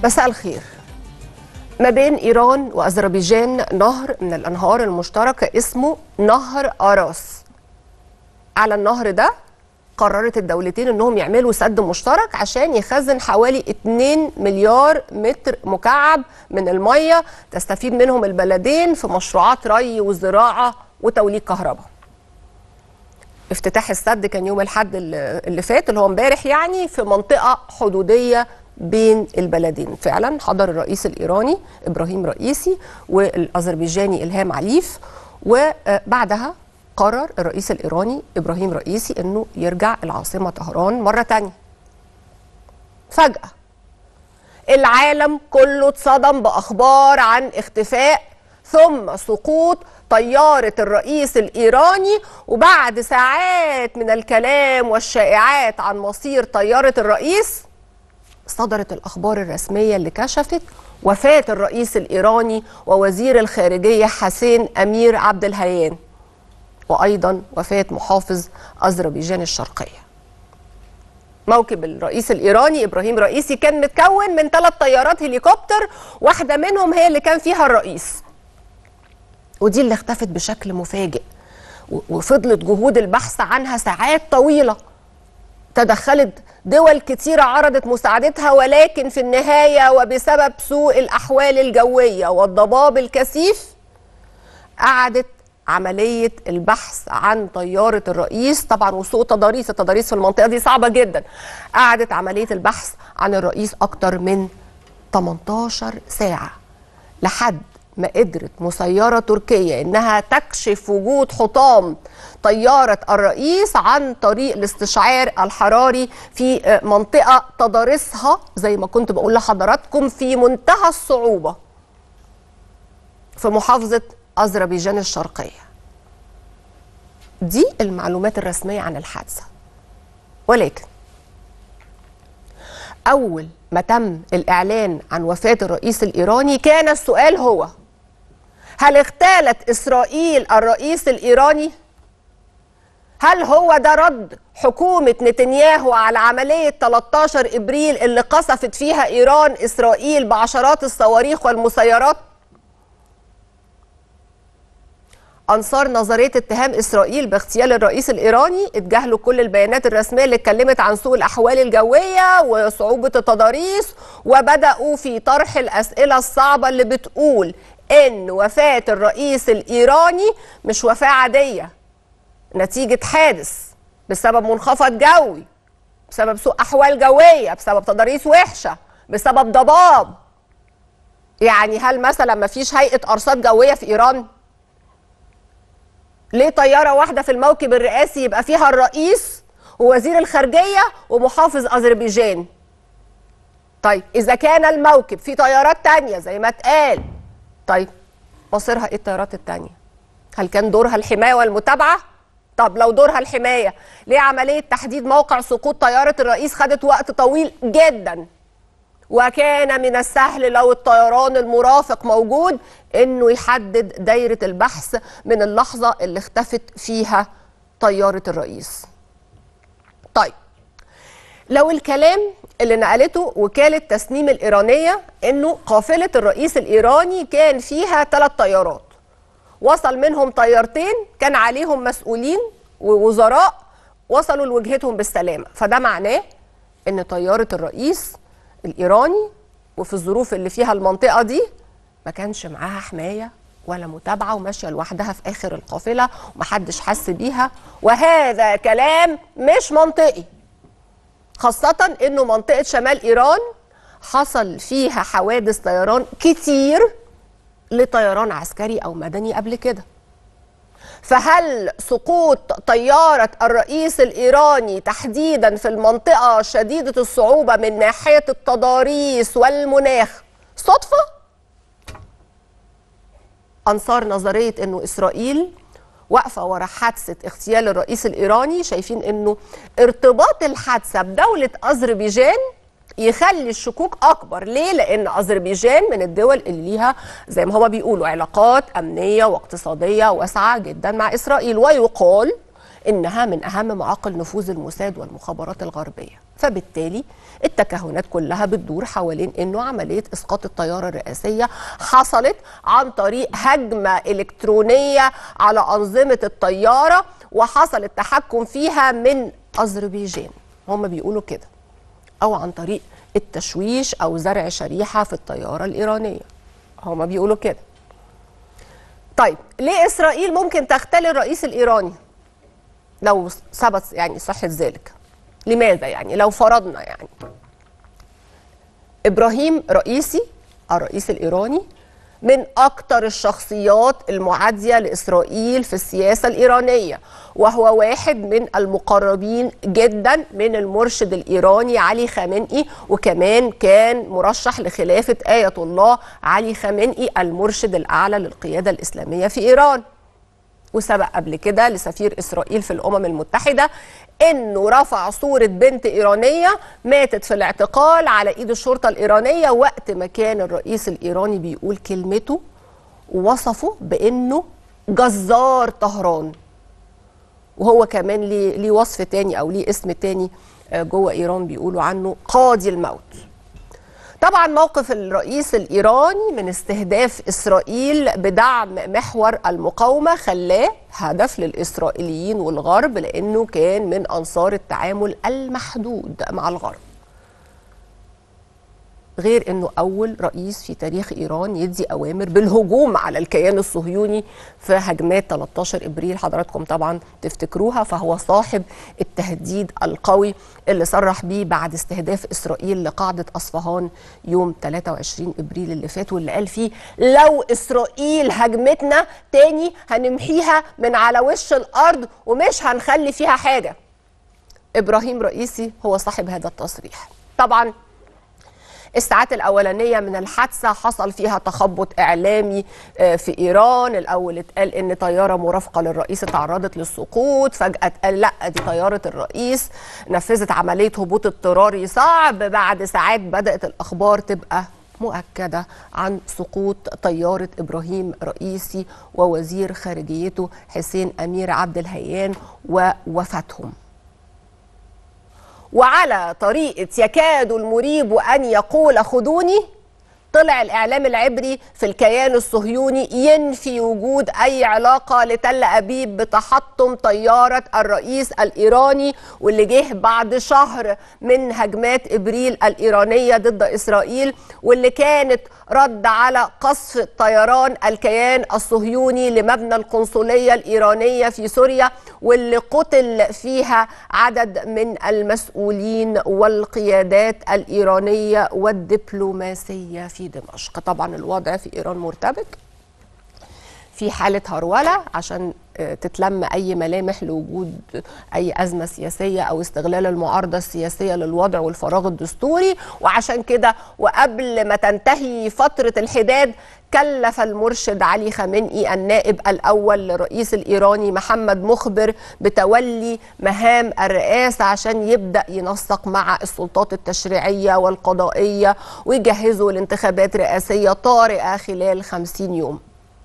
مساء الخير ما بين ايران واذربيجان نهر من الانهار المشتركه اسمه نهر اراس على النهر ده قررت الدولتين انهم يعملوا سد مشترك عشان يخزن حوالي 2 مليار متر مكعب من الميه تستفيد منهم البلدين في مشروعات ري وزراعه وتوليد كهرباء. افتتاح السد كان يوم الاحد اللي فات اللي هو امبارح يعني في منطقه حدوديه بين البلدين فعلا حضر الرئيس الايراني ابراهيم رئيسي والاذربيجاني الهام عليف وبعدها قرر الرئيس الايراني ابراهيم رئيسي انه يرجع العاصمه طهران مره تانية فجاه العالم كله اتصدم باخبار عن اختفاء ثم سقوط طياره الرئيس الايراني وبعد ساعات من الكلام والشائعات عن مصير طياره الرئيس صدرت الاخبار الرسميه اللي كشفت وفاه الرئيس الايراني ووزير الخارجيه حسين امير عبد الهيان وايضا وفاه محافظ اذربيجان الشرقيه موكب الرئيس الايراني ابراهيم رئيسي كان متكون من ثلاث طيارات هليكوبتر واحده منهم هي اللي كان فيها الرئيس ودي اللي اختفت بشكل مفاجئ وفضلت جهود البحث عنها ساعات طويله تدخلت دول كتيرة عرضت مساعدتها ولكن في النهاية وبسبب سوء الأحوال الجوية والضباب الكثيف قعدت عملية البحث عن طيارة الرئيس طبعا وسوء تضاريس التضاريس في المنطقة دي صعبة جدا قعدت عملية البحث عن الرئيس أكتر من 18 ساعة لحد ما قدرت مسيرة تركية إنها تكشف وجود حطام طيارة الرئيس عن طريق الاستشعار الحراري في منطقة تضاريسها زي ما كنت بقول لحضراتكم في منتهى الصعوبة في محافظة أذربيجان الشرقية دي المعلومات الرسمية عن الحادثة ولكن أول ما تم الإعلان عن وفاة الرئيس الإيراني كان السؤال هو هل اغتالت إسرائيل الرئيس الإيراني؟ هل هو ده رد حكومة نتنياهو على عملية 13 إبريل اللي قصفت فيها إيران إسرائيل بعشرات الصواريخ والمسيرات؟ أنصار نظرية اتهام إسرائيل باغتيال الرئيس الإيراني اتجاهلوا كل البيانات الرسمية اللي اتكلمت عن سوء الأحوال الجوية وصعوبة التضاريس وبدأوا في طرح الأسئلة الصعبة اللي بتقول إن وفاة الرئيس الإيراني مش وفاة عادية نتيجة حادث بسبب منخفض جوي بسبب سوء أحوال جوية بسبب تضاريس وحشة بسبب ضباب يعني هل مثلا ما فيش هيئة أرصاد جوية في إيران؟ ليه طيارة واحدة في الموكب الرئاسي يبقى فيها الرئيس ووزير الخارجية ومحافظ أذربيجان طيب إذا كان الموكب في طيارات تانية زي ما اتقال طيب مصيرها إيه الطيارات التانية هل كان دورها الحماية والمتابعة طب لو دورها الحماية ليه عملية تحديد موقع سقوط طيارة الرئيس خدت وقت طويل جدا وكان من السهل لو الطيران المرافق موجود انه يحدد دايره البحث من اللحظه اللي اختفت فيها طياره الرئيس. طيب لو الكلام اللي نقلته وكاله تسنيم الايرانيه انه قافله الرئيس الايراني كان فيها ثلاث طيارات وصل منهم طيارتين كان عليهم مسؤولين ووزراء وصلوا لوجهتهم بالسلامه فده معناه ان طياره الرئيس الايراني وفي الظروف اللي فيها المنطقه دي ما كانش معاها حمايه ولا متابعه وماشيه لوحدها في اخر القافله ومحدش حس بيها وهذا كلام مش منطقي خاصه انه منطقه شمال ايران حصل فيها حوادث طيران كتير لطيران عسكري او مدني قبل كده فهل سقوط طيارة الرئيس الإيراني تحديدا في المنطقة شديدة الصعوبة من ناحية التضاريس والمناخ صدفة؟ أنصار نظرية أنه إسرائيل واقفة ورا حادثة اغتيال الرئيس الإيراني شايفين أنه ارتباط الحادثة بدولة أذربيجان يخلي الشكوك اكبر ليه لان اذربيجان من الدول اللي ليها زي ما هما بيقولوا علاقات امنيه واقتصاديه واسعه جدا مع اسرائيل ويقال إنها من أهم معاقل نفوذ الموساد والمخابرات الغربية فبالتالي التكهنات كلها بتدور حوالين انه عمليه اسقاط الطياره الرئاسيه حصلت عن طريق هجمه الكترونيه على انظمه الطياره وحصل التحكم فيها من اذربيجان هم بيقولوا كده او عن طريق التشويش او زرع شريحه في الطياره الايرانيه هم بيقولوا كده طيب ليه اسرائيل ممكن تختل الرئيس الايراني لو ثبت يعني صحه ذلك لماذا يعني لو فرضنا يعني ابراهيم رئيسي الرئيس الايراني من اكثر الشخصيات المعاديه لاسرائيل في السياسه الايرانيه وهو واحد من المقربين جدا من المرشد الايراني علي خامنئي وكمان كان مرشح لخلافه ايه الله علي خامنئي المرشد الاعلى للقياده الاسلاميه في ايران وسبق قبل كده لسفير اسرائيل في الامم المتحده انه رفع صوره بنت ايرانيه ماتت في الاعتقال على ايد الشرطه الايرانيه وقت ما كان الرئيس الايراني بيقول كلمته ووصفه بانه جزار طهران وهو كمان ليه ليه وصف تاني او ليه اسم تاني جوه ايران بيقولوا عنه قاضي الموت طبعا موقف الرئيس الايراني من استهداف اسرائيل بدعم محور المقاومه خلاه هدف للاسرائيليين والغرب لانه كان من انصار التعامل المحدود مع الغرب غير انه اول رئيس في تاريخ ايران يدي اوامر بالهجوم على الكيان الصهيوني في هجمات 13 ابريل حضراتكم طبعا تفتكروها فهو صاحب التهديد القوي اللي صرح بيه بعد استهداف اسرائيل لقاعده اصفهان يوم 23 ابريل اللي فات واللي قال فيه لو اسرائيل هجمتنا تاني هنمحيها من على وش الارض ومش هنخلي فيها حاجه ابراهيم رئيسي هو صاحب هذا التصريح طبعا الساعات الأولانية من الحادثة حصل فيها تخبط إعلامي في إيران الأول اتقال إن طيارة مرافقة للرئيس تعرضت للسقوط فجأة اتقال لا دي طيارة الرئيس نفذت عملية هبوط اضطراري صعب بعد ساعات بدأت الأخبار تبقى مؤكدة عن سقوط طيارة إبراهيم رئيسي ووزير خارجيته حسين أمير عبد الهيان ووفاتهم وعلى طريقة يكاد المريب أن يقول خذوني طلع الإعلام العبري في الكيان الصهيوني ينفي وجود أي علاقة لتل أبيب بتحطم طيارة الرئيس الإيراني واللي جه بعد شهر من هجمات إبريل الإيرانية ضد إسرائيل واللي كانت رد على قصف طيران الكيان الصهيوني لمبنى القنصلية الإيرانية في سوريا واللي قتل فيها عدد من المسؤولين والقيادات الإيرانية والدبلوماسية في دمشق طبعا الوضع في إيران مرتبك في حالة هرولة عشان تتلم أي ملامح لوجود أي أزمة سياسية أو استغلال المعارضة السياسية للوضع والفراغ الدستوري وعشان كده وقبل ما تنتهي فترة الحداد كلف المرشد علي خامنئي النائب الأول للرئيس الإيراني محمد مخبر بتولي مهام الرئاسة عشان يبدأ ينسق مع السلطات التشريعية والقضائية ويجهزوا لانتخابات رئاسية طارئة خلال 50 يوم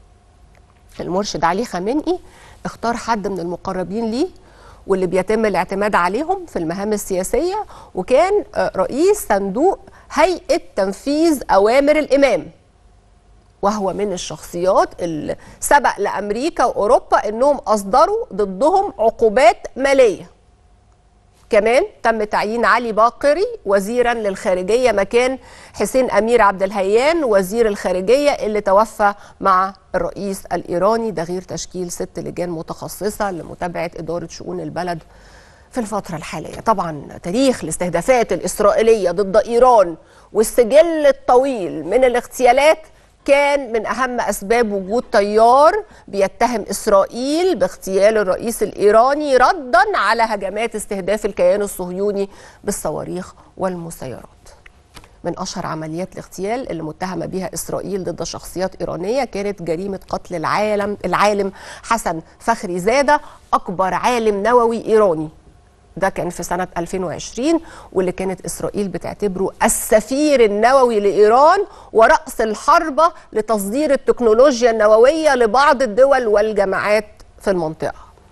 المرشد علي خامنئي اختار حد من المقربين ليه واللي بيتم الاعتماد عليهم في المهام السياسية وكان رئيس صندوق هيئة تنفيذ أوامر الإمام وهو من الشخصيات اللي سبق لأمريكا وأوروبا أنهم أصدروا ضدهم عقوبات مالية كمان تم تعيين علي باقري وزيرا للخارجية مكان حسين أمير عبد الهيان وزير الخارجية اللي توفى مع الرئيس الإيراني ده غير تشكيل ست لجان متخصصة لمتابعة إدارة شؤون البلد في الفترة الحالية طبعا تاريخ الاستهدافات الإسرائيلية ضد إيران والسجل الطويل من الاغتيالات كان من أهم أسباب وجود طيار بيتهم إسرائيل باغتيال الرئيس الإيراني ردا على هجمات استهداف الكيان الصهيوني بالصواريخ والمسيرات من أشهر عمليات الاغتيال اللي متهمة بها إسرائيل ضد شخصيات إيرانية كانت جريمة قتل العالم العالم حسن فخري زادة أكبر عالم نووي إيراني ده كان في سنة 2020 واللي كانت إسرائيل بتعتبره السفير النووي لإيران ورأس الحربة لتصدير التكنولوجيا النووية لبعض الدول والجماعات في المنطقة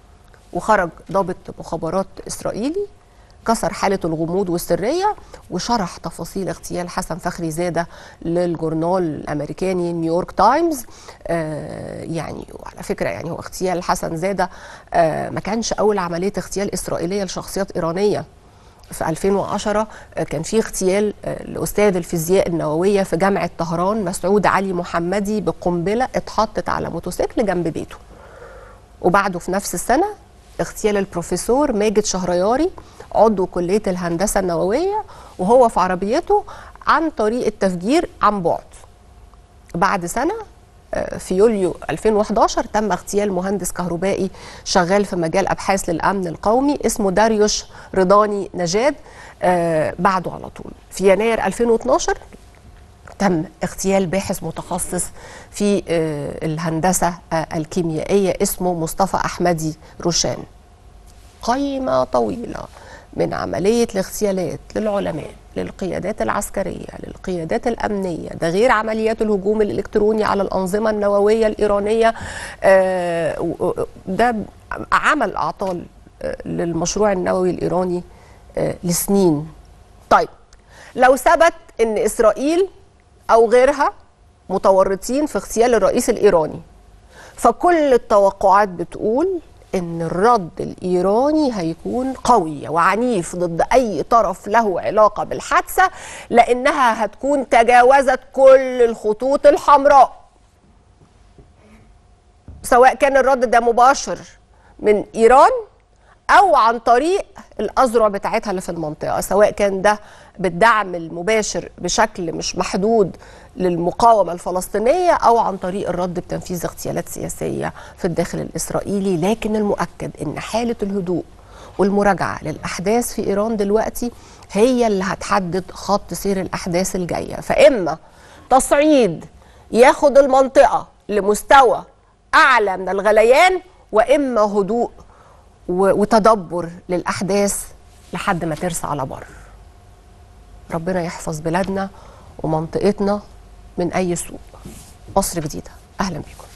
وخرج ضابط مخابرات اسرائيلي كسر حالة الغموض والسرية وشرح تفاصيل اغتيال حسن فخري زادة للجورنال الأمريكاني نيويورك تايمز آه يعني وعلى فكرة يعني هو اغتيال حسن زادة آه ما كانش أول عملية اغتيال إسرائيلية لشخصيات إيرانية في 2010 كان في اغتيال لاستاذ الفيزياء النوويه في جامعه طهران مسعود علي محمدي بقنبله اتحطت على موتوسيكل جنب بيته. وبعده في نفس السنه اغتيال البروفيسور ماجد شهرياري عضو كليه الهندسه النوويه وهو في عربيته عن طريق التفجير عن بعد. بعد سنه في يوليو 2011 تم اغتيال مهندس كهربائي شغال في مجال ابحاث للامن القومي اسمه داريوش رضاني نجاد آه بعده على طول في يناير 2012 تم اغتيال باحث متخصص في آه الهندسه آه الكيميائيه اسمه مصطفى احمدي روشان قائمه طويله من عمليه الاغتيالات للعلماء للقيادات العسكرية للقيادات الأمنية ده غير عمليات الهجوم الإلكتروني على الأنظمة النووية الإيرانية ده عمل أعطال للمشروع النووي الإيراني لسنين طيب لو ثبت أن إسرائيل أو غيرها متورطين في اغتيال الرئيس الإيراني فكل التوقعات بتقول ان الرد الايراني هيكون قوي وعنيف ضد اي طرف له علاقه بالحادثه لانها هتكون تجاوزت كل الخطوط الحمراء سواء كان الرد ده مباشر من ايران او عن طريق الاذرع بتاعتها اللي في المنطقه سواء كان ده بالدعم المباشر بشكل مش محدود للمقاومه الفلسطينيه او عن طريق الرد بتنفيذ اغتيالات سياسيه في الداخل الاسرائيلي لكن المؤكد ان حاله الهدوء والمراجعه للاحداث في ايران دلوقتي هي اللي هتحدد خط سير الاحداث الجايه فاما تصعيد ياخد المنطقه لمستوى اعلى من الغليان واما هدوء وتدبر للاحداث لحد ما ترسى على بر ربنا يحفظ بلادنا ومنطقتنا من اي سوء مصر جديده اهلا بكم